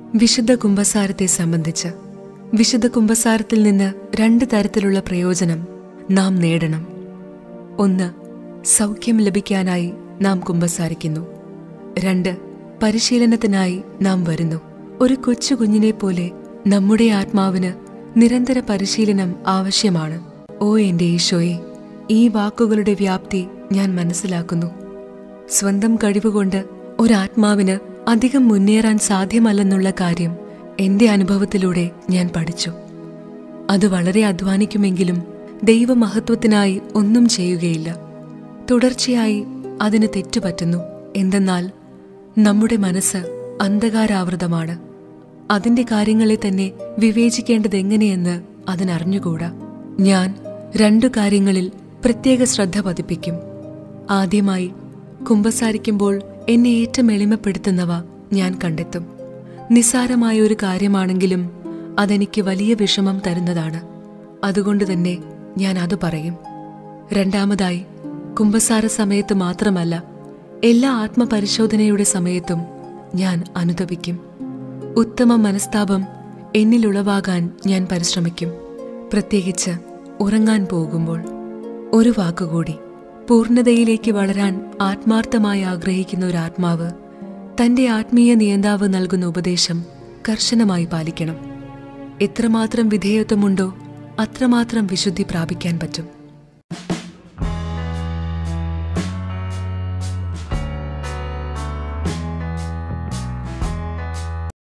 വിശുദ്ധ കുംഭസാരത്തെ സംബന്ധിച്ച് വിശുദ്ധ കുംഭസാരത്തിൽ നിന്ന് രണ്ട് തരത്തിലുള്ള പ്രയോജനം നാം നേടണം ഒന്ന് സൗഖ്യം ലഭിക്കാനായി നാം കുംഭസാരിക്കുന്നു രണ്ട് പരിശീലനത്തിനായി നാം വരുന്നു ഒരു കൊച്ചു കുഞ്ഞിനെ പോലെ നമ്മുടെ ആത്മാവിന് നിരന്തര പരിശീലനം ആവശ്യമാണ് ഓ എന്റെ ഈശോയെ ഈ വാക്കുകളുടെ വ്യാപ്തി ഞാൻ മനസ്സിലാക്കുന്നു സ്വന്തം കഴിവുകൊണ്ട് ഒരാത്മാവിന് അധികം മുന്നേറാൻ സാധ്യമല്ലെന്നുള്ള കാര്യം എന്റെ അനുഭവത്തിലൂടെ ഞാൻ പഠിച്ചു അത് വളരെ അധ്വാനിക്കുമെങ്കിലും ദൈവമഹത്വത്തിനായി ഒന്നും ചെയ്യുകയില്ല തുടർച്ചയായി അതിന് തെറ്റുപറ്റുന്നു എന്തെന്നാൽ നമ്മുടെ മനസ്സ് അന്ധകാരാവൃതമാണ് അതിന്റെ കാര്യങ്ങളെ തന്നെ വിവേചിക്കേണ്ടതെങ്ങനെയെന്ന് അതിനറിഞ്ഞുകൂടാ ഞാൻ രണ്ടു കാര്യങ്ങളിൽ പ്രത്യേക ശ്രദ്ധ പതിപ്പിക്കും ആദ്യമായി കുമ്പസാരിക്കുമ്പോൾ എന്നെ ഏറ്റവും എളിമപ്പെടുത്തുന്നവ ഞാൻ കണ്ടെത്തും നിസ്സാരമായ ഒരു കാര്യമാണെങ്കിലും അതെനിക്ക് വലിയ വിഷമം തരുന്നതാണ് അതുകൊണ്ട് തന്നെ ഞാൻ അത് പറയും രണ്ടാമതായി കുംഭസാര സമയത്ത് മാത്രമല്ല എല്ലാ ആത്മപരിശോധനയുടെ സമയത്തും ഞാൻ അനുതപിക്കും ഉത്തമ മനസ്താപം എന്നിലുളവാകാൻ ഞാൻ പരിശ്രമിക്കും പ്രത്യേകിച്ച് ഉറങ്ങാൻ പോകുമ്പോൾ ഒരു വാക്കുകൂടി പൂർണ്ണതയിലേക്ക് വളരാൻ ആത്മാർത്ഥമായി ആഗ്രഹിക്കുന്ന ഒരു ആത്മാവ് തന്റെ ആത്മീയ നിയന്താവ് നൽകുന്ന ഉപദേശം കർശനമായി പാലിക്കണം എത്രമാത്രം വിധേയത്വമുണ്ടോ അത്രമാത്രം വിശുദ്ധി പ്രാപിക്കാൻ പറ്റും